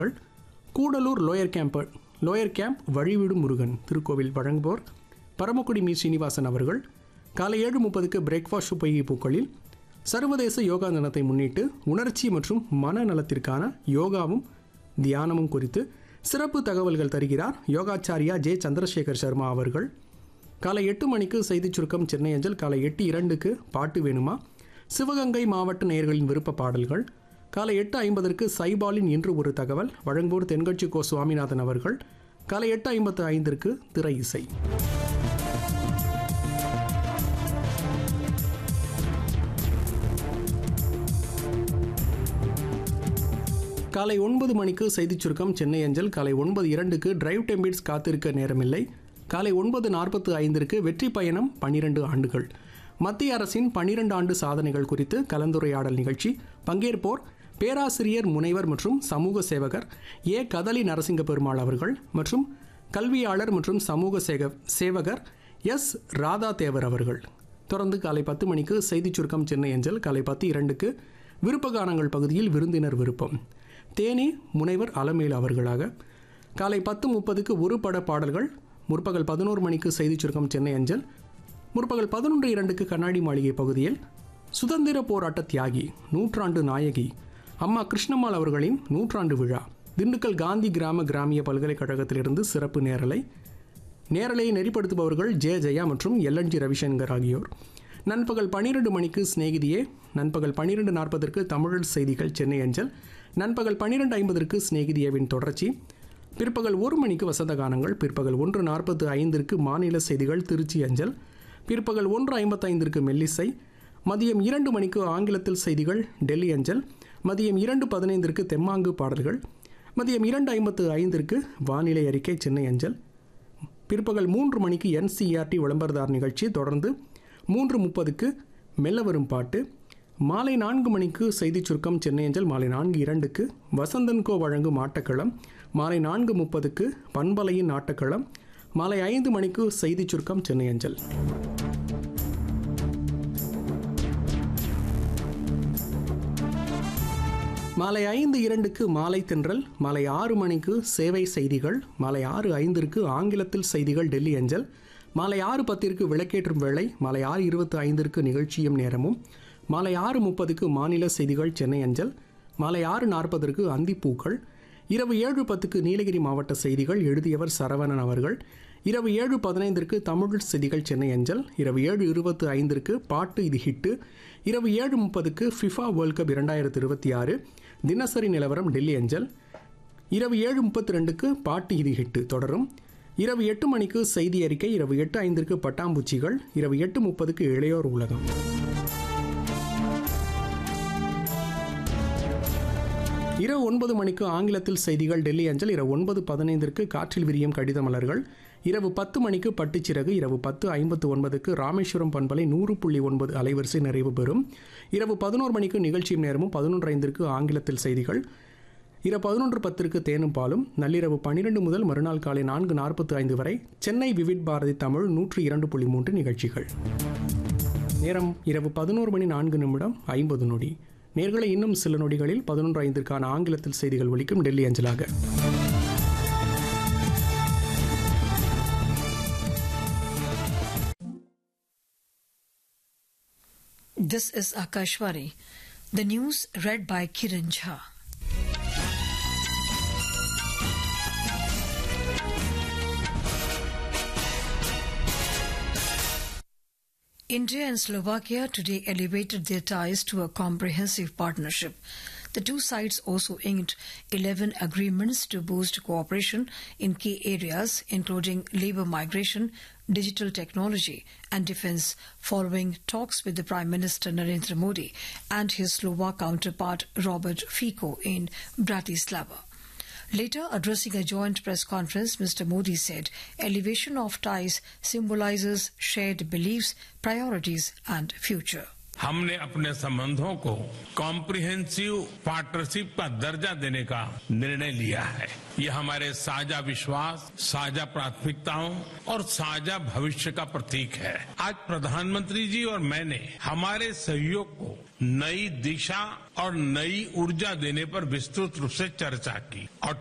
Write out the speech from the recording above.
Gudalur lower camp lower camp வழிவிடும் முருகன் திருக்கோவில் வழங்குவோர் பரமக்குடி மீ ஸ்ரீனிவாசன் அவர்கள் காலை ஏழு முப்பதுக்கு பிரேக்ஃபாஸ்ட் பொய்கை பூக்களில் சர்வதேச யோகா தினத்தை முன்னிட்டு உணர்ச்சி மற்றும் மனநலத்திற்கான யோகாவும் தியானமும் குறித்து சிறப்பு தகவல்கள் தருகிறார் யோகாச்சாரியா ஜே சந்திரசேகர் சர்மா அவர்கள் காலை எட்டு மணிக்கு செய்திச் சுருக்கம் சென்னை அஞ்சல் காலை எட்டு இரண்டுக்கு பாட்டு வேணுமா சிவகங்கை மாவட்ட நேயர்களின் விருப்ப பாடல்கள் காலை எட்டு ஐம்பதற்கு சைபாலின் இன்று ஒரு தகவல் வழங்குவோர் தென்கட்சி கோ சுவாமிநாதன் அவர்கள் காலை எட்டு ஐம்பத்து ஐந்திற்கு திரை இசை காலை ஒன்பது மணிக்கு செய்திச் சுருக்கம் சென்னை அஞ்சல் காலை ஒன்பது இரண்டுக்கு டிரைவ் டெம்பிட்ஸ் காத்திருக்க நேரமில்லை காலை ஒன்பது நாற்பத்து ஐந்திற்கு வெற்றி பயணம் பன்னிரண்டு ஆண்டுகள் மத்திய அரசின் பன்னிரண்டு ஆண்டு சாதனைகள் குறித்து கலந்துரையாடல் நிகழ்ச்சி பங்கேற்போர் பேராசிரியர் முனைவர் மற்றும் சமூக சேவகர் ஏ கதலி நரசிங்க பெருமாள் அவர்கள் மற்றும் கல்வியாளர் மற்றும் சமூக சேக சேவகர் எஸ் ராதா தேவர் அவர்கள் தொடர்ந்து காலை பத்து மணிக்கு செய்திச் சுருக்கம் சென்னை அஞ்சல் காலை பத்து இரண்டுக்கு விருப்ப கானங்கள் பகுதியில் விருந்தினர் விருப்பம் தேனி முனைவர் அலமேல் அவர்களாக காலை பத்து முப்பதுக்கு ஒரு பட பாடல்கள் முற்பகல் பதினோரு மணிக்கு செய்திச் சுருக்கம் சென்னை அஞ்சல் முற்பகல் பதினொன்று இரண்டுக்கு கண்ணாடி மாளிகை பகுதியில் சுதந்திர போராட்ட தியாகி நூற்றாண்டு நாயகி அம்மா கிருஷ்ணம்மாள் அவர்களின் நூற்றாண்டு விழா திண்டுக்கல் காந்தி கிராம கிராமிய பல்கலைக்கழகத்திலிருந்து சிறப்பு நேரலை நேரலையை நெறிப்படுத்துபவர்கள் ஜே ஜெயா மற்றும் எல்என்ஜி ரவிசங்கர் ஆகியோர் நண்பகல் பன்னிரண்டு மணிக்கு சிநேகிதியே நண்பகல் பன்னிரெண்டு நாற்பதற்கு தமிழ் செய்திகள் சென்னை அஞ்சல் நண்பகல் பன்னிரெண்டு ஐம்பதற்கு சிநேகிதியவின் தொடர்ச்சி பிற்பகல் ஒரு மணிக்கு வசந்த கானங்கள் பிற்பகல் ஒன்று நாற்பத்து ஐந்திற்கு மாநில செய்திகள் திருச்சி அஞ்சல் பிற்பகல் ஒன்று ஐம்பத்தைந்திற்கு மெல்லிசை மதியம் இரண்டு மணிக்கு ஆங்கிலத்தில் செய்திகள் டெல்லி அஞ்சல் மதியம் இரண்டு பதினைந்திற்கு தெம்மாங்கு பாடல்கள் மதியம் இரண்டு ஐம்பத்து ஐந்திற்கு வானிலை அறிக்கை சென்னை அஞ்சல் பிற்பகல் மூன்று மணிக்கு என்சிஆர்டி விளம்பரதார் நிகழ்ச்சி தொடர்ந்து மூன்று முப்பதுக்கு மெல்ல வரும் பாட்டு மாலை நான்கு மணிக்கு செய்திச் சுருக்கம் சென்னை அஞ்சல் மாலை நான்கு இரண்டுக்கு வசந்தன்கோ வழங்கும் ஆட்டக்களம் மாலை நான்கு முப்பதுக்கு பண்பலையின் ஆட்டக்களம் மாலை ஐந்து மணிக்கு செய்திச் சுருக்கம் சென்னை அஞ்சல் மாலை ஐந்து இரண்டுக்கு மாலை தென்றல் மாலை ஆறு மணிக்கு சேவை செய்திகள் மாலை ஆறு ஐந்திற்கு ஆங்கிலத்தில் செய்திகள் டெல்லி அஞ்சல் மாலை ஆறு பத்திற்கு விளக்கேற்றும் வேளை மாலை ஆறு இருபத்தி ஐந்திற்கு நிகழ்ச்சியும் நேரமும் மாலை ஆறு முப்பதுக்கு மாநில செய்திகள் சென்னை அஞ்சல் மாலை ஆறு நாற்பதற்கு அந்திப்பூக்கள் இரவு ஏழு பத்துக்கு நீலகிரி மாவட்ட செய்திகள் எழுதியவர் சரவணன் அவர்கள் இரவு ஏழு பதினைந்திற்கு தமிழ் செய்திகள் சென்னை அஞ்சல் இரவு ஏழு இருபத்து ஐந்திற்கு பாட்டு இது ஹிட்டு இரவு ஏழு முப்பதுக்கு ஃபிஃபா வேர்ல்ட் கப் இரண்டாயிரத்து இருபத்தி ஆறு தினசரி நிலவரம் டெல்லி அஞ்சல் இரவு ஏழு முப்பத்தி ரெண்டுக்கு பாட்டு இது ஹிட்டு தொடரும் இரவு எட்டு மணிக்கு செய்தி அறிக்கை இரவு எட்டு ஐந்திற்கு பட்டாம்பூச்சிகள் இரவு எட்டு முப்பதுக்கு இளையோர் உலகம் இரவு ஒன்பது மணிக்கு ஆங்கிலத்தில் செய்திகள் டெல்லி அஞ்சல் இரவு ஒன்பது பதினைந்திற்கு காற்றில் விரியும் கடித மலர்கள் இரவு பத்து மணிக்கு பட்டுச்சிறகு இரவு பத்து ஐம்பத்து ஒன்பதுக்கு ராமேஸ்வரம் பண்பலை நூறு புள்ளி ஒன்பது அலைவரிசை நிறைவு பெறும் இரவு பதினோரு மணிக்கு நிகழ்ச்சியும் நேரமும் பதினொன்று ஐந்திற்கு ஆங்கிலத்தில் செய்திகள் இரவு பதினொன்று பத்திற்கு தேனும் பாலும் நள்ளிரவு பன்னிரெண்டு முதல் மறுநாள் காலை நான்கு நாற்பத்து ஐந்து வரை சென்னை விவிட் பாரதி தமிழ் நூற்றி இரண்டு புள்ளி மூன்று நிகழ்ச்சிகள் நேரம் இரவு பதினோரு மணி நான்கு நிமிடம் ஐம்பது நொடி நேர்களை இன்னும் சில நொடிகளில் பதினொன்று ஐந்திற்கான ஆங்கிலத்தில் செய்திகள் ஒலிக்கும் டெல்லி அஞ்சலாக This is Akashwari. The news read by Kiran Jha. India and Slovakia today elevated their ties to a comprehensive partnership. The two sides also inked 11 agreements to boost cooperation in key areas, including labor migration, digital technology, and defense, following talks with the Prime Minister Narendra Modi and his Slovak counterpart Robert Fico in Bratislava. Later, addressing a joint press conference, Mr. Modi said elevation of ties symbolizes shared beliefs, priorities, and future. हमने अपने संबंधों को comprehensive partnership का दर्जा देने का निर्णय लिया है ये हमारे साझा विश्वास साझा प्राथमिकताओं और साझा भविष्य का प्रतीक है आज प्रधानमंत्री जी और मैंने हमारे सहयोग को नई दिशा और नई ऊर्जा देने पर विस्तृत रूप से चर्चा की और